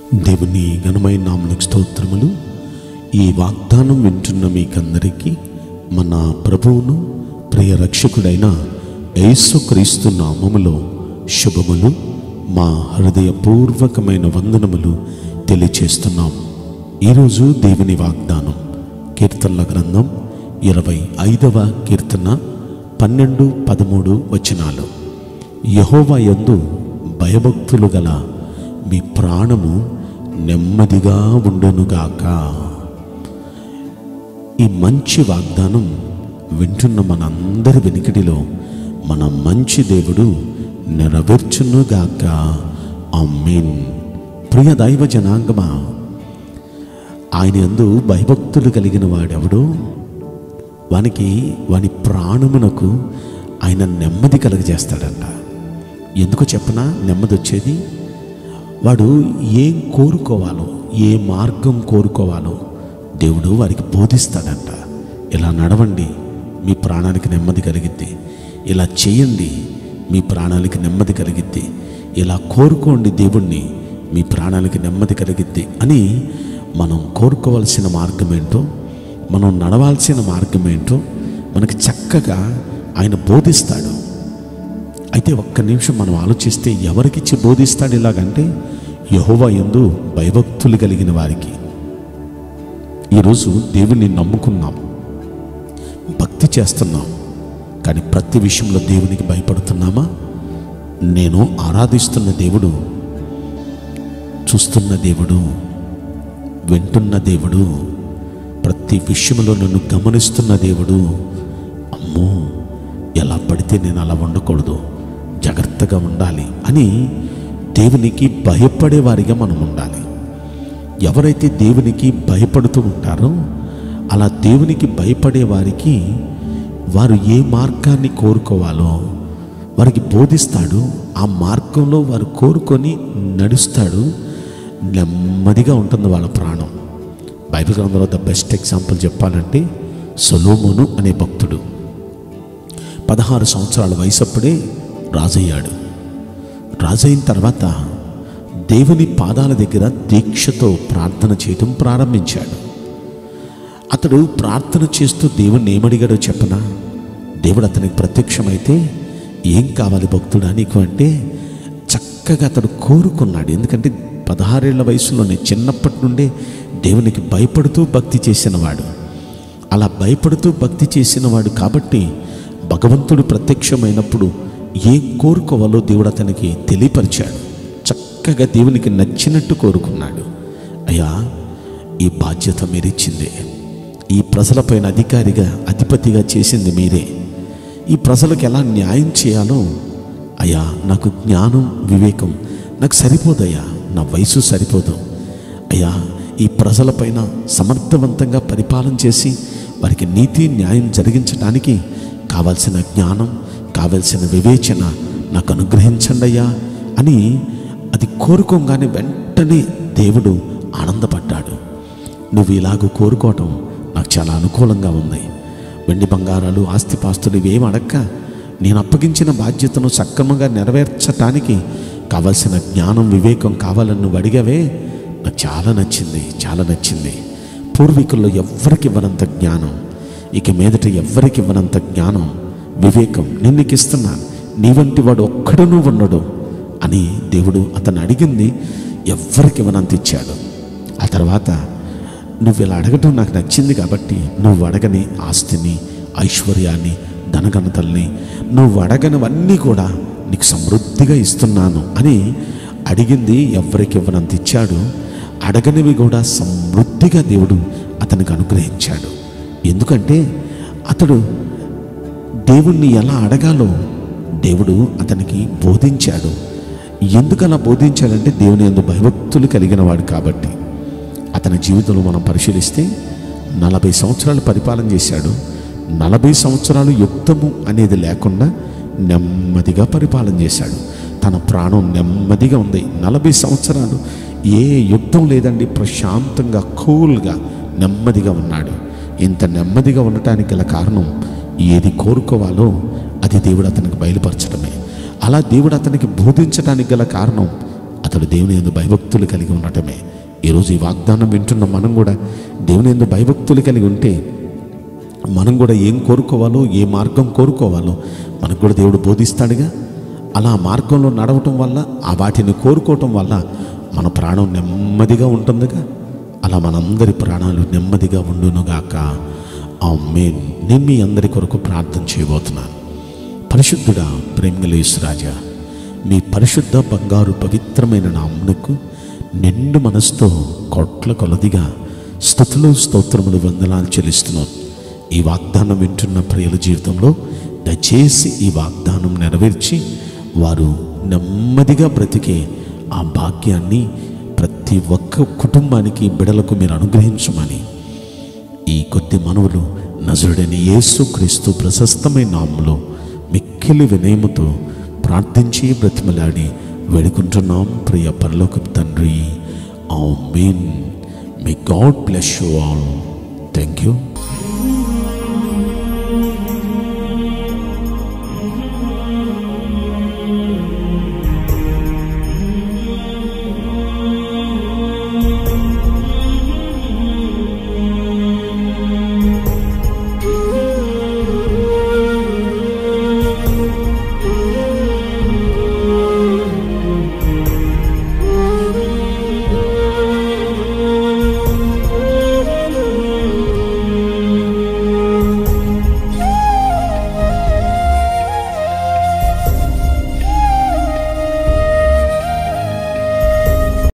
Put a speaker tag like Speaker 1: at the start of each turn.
Speaker 1: దేవుని ఘనమైన నామనికి స్తోత్రములు ఈ వాగ్దానం వింటున్న మీకందరికీ మన ప్రభువును ప్రియ రక్షకుడైన యేసుక్రీస్తు నామములో శుభములు మా హృదయపూర్వకమైన వందనములు తెలియచేస్తున్నాం ఈరోజు దేవుని వాగ్దానం కీర్తనల గ్రంథం ఇరవై ఐదవ కీర్తన పన్నెండు పదమూడు వచనాలు యహోవా యందు భయభక్తులు గల మీ ప్రాణము నెమ్మదిగా ఉండునుగాక ఈ మంచి వాగ్దానం వింటున్న మనందరి వెనుకటిలో మన మంచి దేవుడు నెరవేర్చునుగాక ఆమేన్ ప్రియ దైవ జనాంగమా ఆయన యందు భయభక్తులు కలిగిన వాడెవడో వానికి వాని ప్రాణమునకు ఆయన నెమ్మది కలుగజేస్తాడంట ఎందుకు చెప్పనా నెమ్మది వచ్చేది వాడు ఏం కోరుకోవాలో ఏ మార్గం కోరుకోవాలో దేవుడు వారికి బోధిస్తాడంట ఇలా నడవండి మీ ప్రాణానికి నెమ్మది కలిగిద్ది ఇలా చేయండి మీ ప్రాణానికి నెమ్మది కలిగిద్ది ఇలా కోరుకోండి దేవుణ్ణి మీ ప్రాణానికి నెమ్మది కలిగిద్ది అని మనం కోరుకోవాల్సిన మార్గం ఏంటో మనం నడవాల్సిన మార్గం ఏంటో మనకి చక్కగా ఆయన బోధిస్తాడు అయితే ఒక్క నిమిషం మనం ఆలోచిస్తే ఎవరికిచ్చి బోధిస్తాడు ఇలాగంటే యహోవా యందు భయభక్తులు కలిగిన వారికి ఈరోజు దేవుణ్ణి నమ్ముకున్నాం భక్తి చేస్తున్నాం కానీ ప్రతి విషయంలో దేవునికి భయపడుతున్నామా నేను ఆరాధిస్తున్న దేవుడు చూస్తున్న దేవుడు వింటున్న దేవుడు ప్రతి విషయంలో నన్ను గమనిస్తున్న దేవుడు అమ్మో ఎలా పడితే నేను అలా ఉండకూడదు జాగ్రత్తగా ఉండాలి అని దేవునికి భయపడే వారిగా మనం ఉండాలి ఎవరైతే దేవునికి భయపడుతూ ఉంటారో అలా దేవునికి భయపడే వారికి వారు ఏ మార్గాన్ని కోరుకోవాలో వారికి బోధిస్తాడు ఆ మార్గంలో వారు కోరుకొని నడుస్తాడు నెమ్మదిగా ఉంటుంది వాళ్ళ ప్రాణం బైబిల్ గ్రంథంలో ద బెస్ట్ ఎగ్జాంపుల్ చెప్పాలంటే సొలోమోను అనే భక్తుడు పదహారు సంవత్సరాల వయసప్పుడే రాజయ్యాడు రాజైన తర్వాత దేవుని పాదాల దగ్గర దీక్షతో ప్రార్థన చేయడం ప్రారంభించాడు అతడు ప్రార్థన చేస్తూ దేవుణ్ణి ఏమడిగాడో చెప్పనా దేవుడు అతనికి ప్రత్యక్షమైతే ఏం కావాలి భక్తుడా నీకు అంటే చక్కగా అతడు కోరుకున్నాడు ఎందుకంటే పదహారేళ్ల వయసులోనే చిన్నప్పటి నుండే దేవునికి భయపడుతూ భక్తి చేసినవాడు అలా భయపడుతూ భక్తి చేసినవాడు కాబట్టి భగవంతుడు ప్రత్యక్షమైనప్పుడు ఏం కోరుకోవాలో దేవుడు అతనికి తెలియపరిచాడు చక్కగా దేవునికి నచ్చినట్టు కోరుకున్నాడు అయ్యా ఈ బాధ్యత మీరిచ్చిందే ఈ ప్రజలపైన అధికారిగా అధిపతిగా చేసింది మీరే ఈ ప్రజలకు ఎలా న్యాయం చేయాలో అయ్యా నాకు జ్ఞానం వివేకం నాకు సరిపోదయ్యా నా వయసు సరిపోదు అయ్యా ఈ ప్రజలపైన సమర్థవంతంగా పరిపాలన చేసి వారికి నీతి న్యాయం జరిగించడానికి కావలసిన జ్ఞానం కావలసిన వివేచన నాకు అనుగ్రహించండి అయ్యా అని అది కోరుకోగానే వెంటనే దేవుడు ఆనందపడ్డాడు నువ్వు ఇలాగ కోరుకోవటం నాకు చాలా అనుకూలంగా ఉంది వెండి బంగారాలు ఆస్తిపాస్తులు ఇవేం అడక్క నేను అప్పగించిన బాధ్యతను సక్రమంగా నెరవేర్చటానికి కావలసిన జ్ఞానం వివేకం కావాలని నువ్వు అడిగావే నాకు చాలా నచ్చింది చాలా నచ్చింది పూర్వీకుల్లో ఎవ్వరికి ఇవ్వనంత జ్ఞానం ఇక మీదట ఎవ్వరికి ఇవ్వనంత జ్ఞానం వివేకం నేను నీకు ఇస్తున్నాను నీ వంటి వాడు ఒక్కడునూ ఉండడు అని దేవుడు అతను అడిగింది ఎవ్వరికి ఇవ్వనంత ఇచ్చాడు ఆ తర్వాత నువ్వు ఇలా అడగటం నాకు నచ్చింది కాబట్టి నువ్వు అడగని ఆస్తిని ఐశ్వర్యాన్ని ధనఘనతల్ని నువ్వు అడగనివన్నీ కూడా నీకు సమృద్ధిగా ఇస్తున్నాను అని అడిగింది ఎవరికి ఇవ్వనంత ఇచ్చాడు అడగనివి కూడా సమృద్ధిగా దేవుడు అతనికి అనుగ్రహించాడు ఎందుకంటే అతడు దేవుణ్ణి ఎలా అడగాలో దేవుడు అతనికి బోధించాడు ఎందుకు అలా బోధించాడంటే దేవుని ఎందు భయభక్తులు కలిగిన వాడు కాబట్టి అతని జీవితంలో మనం పరిశీలిస్తే నలభై సంవత్సరాలు పరిపాలన చేశాడు నలభై సంవత్సరాలు యుద్ధము అనేది లేకుండా నెమ్మదిగా పరిపాలన చేశాడు తన ప్రాణం నెమ్మదిగా ఉంది నలభై సంవత్సరాలు ఏ యుద్ధం లేదండి ప్రశాంతంగా కూల్గా నెమ్మదిగా ఉన్నాడు ఇంత నెమ్మదిగా ఉండటానికి గల కారణం ఏది కోరుకోవాలో అది దేవుడు అతనికి బయలుపరచడమే అలా దేవుడు అతనికి బోధించడానికి గల కారణం అతడు దేవుని ఎందు భయభక్తులు కలిగి ఉండటమే ఈరోజు ఈ వాగ్దానం వింటున్న మనం కూడా దేవుని ఎందు భయభక్తులు కలిగి ఉంటే మనం కూడా ఏం కోరుకోవాలో ఏ మార్గం కోరుకోవాలో మనకు కూడా దేవుడు బోధిస్తాడుగా అలా ఆ మార్గంలో నడవటం వల్ల ఆ వాటిని కోరుకోవటం వల్ల మన ప్రాణం నెమ్మదిగా ఉంటుందిగా అలా మనందరి ప్రాణాలు నెమ్మదిగా ఉండునుగాక ఆ మెయిన్ నేను మీ అందరి కొరకు ప్రార్థన చేయబోతున్నాను పరిశుద్ధుడా ప్రేమలేసు రాజా మీ పరిశుద్ధ బంగారు పవిత్రమైన నామునకు నిండు మనసుతో కోట్ల కొలదిగా స్థుతులు స్తోత్రములు వందనాలు చెల్లిస్తున్నాను ఈ వాగ్దానం వింటున్న ప్రియుల జీవితంలో దయచేసి ఈ వాగ్దానం నెరవేర్చి వారు నెమ్మదిగా బ్రతికే ఆ భాగ్యాన్ని ప్రతి ఒక్క కుటుంబానికి బిడలకు మీరు అనుగ్రహించమని ఈ కొద్ది మనవులు నజరుడైన యేసు క్రీస్తు ప్రశస్తమైన నామంలో మిక్కిలి వినయముతో ప్రార్థించి బ్రతిమలాడి వేడుకుంటున్నాం ప్రియ పరలోకపు తండ్రి amen may God bless you all thank you